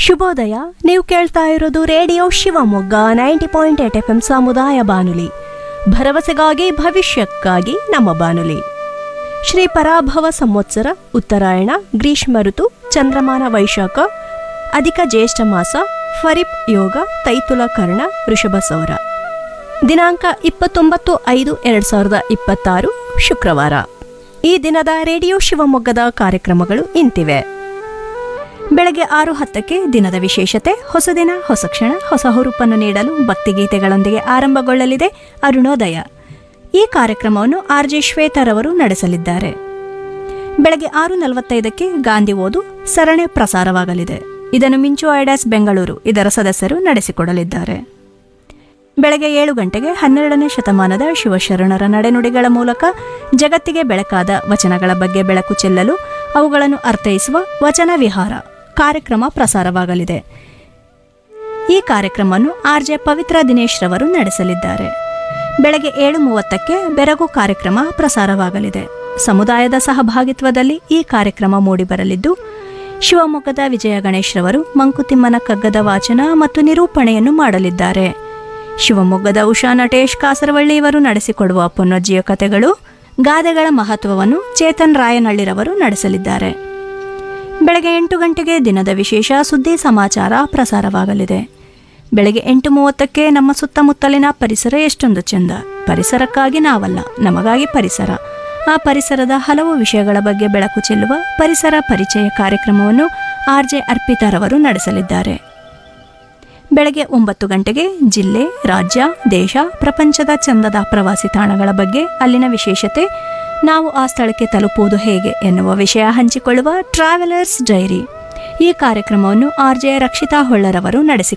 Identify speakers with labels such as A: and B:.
A: ಶುಭೋದಯ ನೀವು ಕೇಳ್ತಾ ಇರೋದು radio Shivamogga ninety point eight F M ಸಮುದಾಯ ಬಾನುಲಿ ಭರವಸೆಗಾಗಿ ಭವಿಷ್ಯಕ್ಕಾಗಿ ನಮ್ಮ ಬಾನುಲಿ ಶ್ರೀ ಪರಾಭವ ಸಂವತ್ಸರ ಉತ್ತರಾಯಣ ಗ್ರೀಷ್ಮ ಋತು ಚಂದ್ರಮಾನ ವೈಶಾಖ ಅಧಿಕ ಜ್ಯೇಷ್ಠ ಮಾಸ ಫರಿಪ್ ಯೋಗ ತೈತುಲ ಕರ್ಣ ವೃಷಭ ಸೌರ ದಿನಾಂಕ ಇಪ್ಪತ್ತೊಂಬತ್ತು ಐದು ಎರಡು ಸಾವಿರದ ಇಪ್ಪತ್ತಾರು ಶುಕ್ರವಾರ ಈ ದಿನದ ರೇಡಿಯೋ ಶಿವಮೊಗ್ಗದ ಕಾರ್ಯಕ್ರಮಗಳು ಇಂತಿವೆ ಬೆಳಗ್ಗೆ ಆರು ಹತ್ತಕ್ಕೆ ದಿನದ ವಿಶೇಷತೆ ಹೊಸ ದಿನ ಹೊಸ ಕ್ಷಣ ಹೊಸ ಹುರುಪನ್ನು ನೀಡಲು ಭಕ್ತಿಗೀತೆಗಳೊಂದಿಗೆ ಆರಂಭಗೊಳ್ಳಲಿದೆ ಅರುಣೋದಯ ಈ ಕಾರ್ಯಕ್ರಮವನ್ನು ಆರ್ ಜೆ ಶ್ವೇತರವರು ನಡೆಸಲಿದ್ದಾರೆ ಬೆಳಗ್ಗೆ ಆರು ನಲವತ್ತೈದಕ್ಕೆ ಗಾಂಧಿ ಓದು ಸರಣಿ ಪ್ರಸಾರವಾಗಲಿದೆ ಇದನ್ನು ಮಿಂಚು ಐಡಾಸ್ ಬೆಂಗಳೂರು ಇದರ ಸದಸ್ಯರು ನಡೆಸಿಕೊಡಲಿದ್ದಾರೆ ಬೆಳಗ್ಗೆ ಏಳು ಗಂಟೆಗೆ ಹನ್ನೆರಡನೇ ಶತಮಾನದ ಶಿವಶರಣರ ನಡೆನುಡಿಗಳ ಮೂಲಕ ಜಗತ್ತಿಗೆ ಬೆಳಕಾದ ವಚನಗಳ ಬಗ್ಗೆ ಬೆಳಕು ಚೆಲ್ಲಲು ಅವುಗಳನ್ನು ಅರ್ಥೈಸುವ ವಚನ ವಿಹಾರ ಕಾರ್ಯಕ್ರಮ ಪ್ರಸಾರವಾಗಲಿದೆ ಈ ಕಾರ್ಯಕ್ರಮವನ್ನು ಆರ್ ಜೆ ಪವಿತ್ರ ದಿನೇಶ್ ರವರು ನಡೆಸಲಿದ್ದಾರೆ ಬೆಳಗ್ಗೆ ಏಳು ಮೂವತ್ತಕ್ಕೆ ಬೆರಗು ಕಾರ್ಯಕ್ರಮ ಪ್ರಸಾರವಾಗಲಿದೆ ಸಮುದಾಯದ ಸಹಭಾಗಿತ್ವದಲ್ಲಿ ಈ ಕಾರ್ಯಕ್ರಮ ಮೂಡಿಬರಲಿದ್ದು ಶಿವಮೊಗ್ಗದ ವಿಜಯ ಗಣೇಶ್ ರವರು ಮಂಕುತಿಮ್ಮನ ಕಗ್ಗದ ವಾಚನ ಮತ್ತು ನಿರೂಪಣೆಯನ್ನು ಮಾಡಲಿದ್ದಾರೆ ಶಿವಮೊಗ್ಗದ ಉಷಾ ನಟೇಶ್ ಕಾಸರವಳ್ಳಿ ಇವರು ನಡೆಸಿಕೊಡುವ ಪುನರ್ಜೀವ ಕಥೆಗಳು ಗಾದೆಗಳ ಮಹತ್ವವನ್ನು ಚೇತನ್ ರಾಯನಹಳ್ಳಿರವರು ನಡೆಸಲಿದ್ದಾರೆ ಬೆಳಗ್ಗೆ ಎಂಟು ಗಂಟೆಗೆ ದಿನದ ವಿಶೇಷ ಸುದ್ದಿ ಸಮಾಚಾರ ಪ್ರಸಾರವಾಗಲಿದೆ ಬೆಳಗ್ಗೆ ಎಂಟು ಮೂವತ್ತಕ್ಕೆ ನಮ್ಮ ಸುತ್ತಮುತ್ತಲಿನ ಪರಿಸರ ಎಷ್ಟೊಂದು ಚೆಂದ ಪರಿಸರಕ್ಕಾಗಿ ನಾವಲ್ಲ ನಮಗಾಗಿ ಪರಿಸರ ಆ ಪರಿಸರದ ಹಲವು ವಿಷಯಗಳ ಬಗ್ಗೆ ಬೆಳಕು ಚೆಲ್ಲುವ ಪರಿಸರ ಪರಿಚಯ ಕಾರ್ಯಕ್ರಮವನ್ನು ಆರ್ ಜೆ ಅರ್ಪಿತಾರವರು ನಡೆಸಲಿದ್ದಾರೆ ಬೆಳಗ್ಗೆ ಒಂಬತ್ತು ಗಂಟೆಗೆ ಜಿಲ್ಲೆ ರಾಜ್ಯ ದೇಶ ಪ್ರಪಂಚದ ಚಂದದ ಪ್ರವಾಸಿ ತಾಣಗಳ ಬಗ್ಗೆ ಅಲ್ಲಿನ ವಿಶೇಷತೆ ನಾವು ಆ ಸ್ಥಳಕ್ಕೆ ತಲುಪುವುದು ಹೇಗೆ ಎನ್ನುವ ವಿಷಯ ಹಂಚಿಕೊಳ್ಳುವ ಟ್ರಾವೆಲರ್ಸ್ ಡೈರಿ ಈ ಕಾರ್ಯಕ್ರಮವನ್ನು ಆರ್ ಜೆ ರಕ್ಷಿತಾ ಹೊಳ್ಳರವರು ನಡೆಸಿ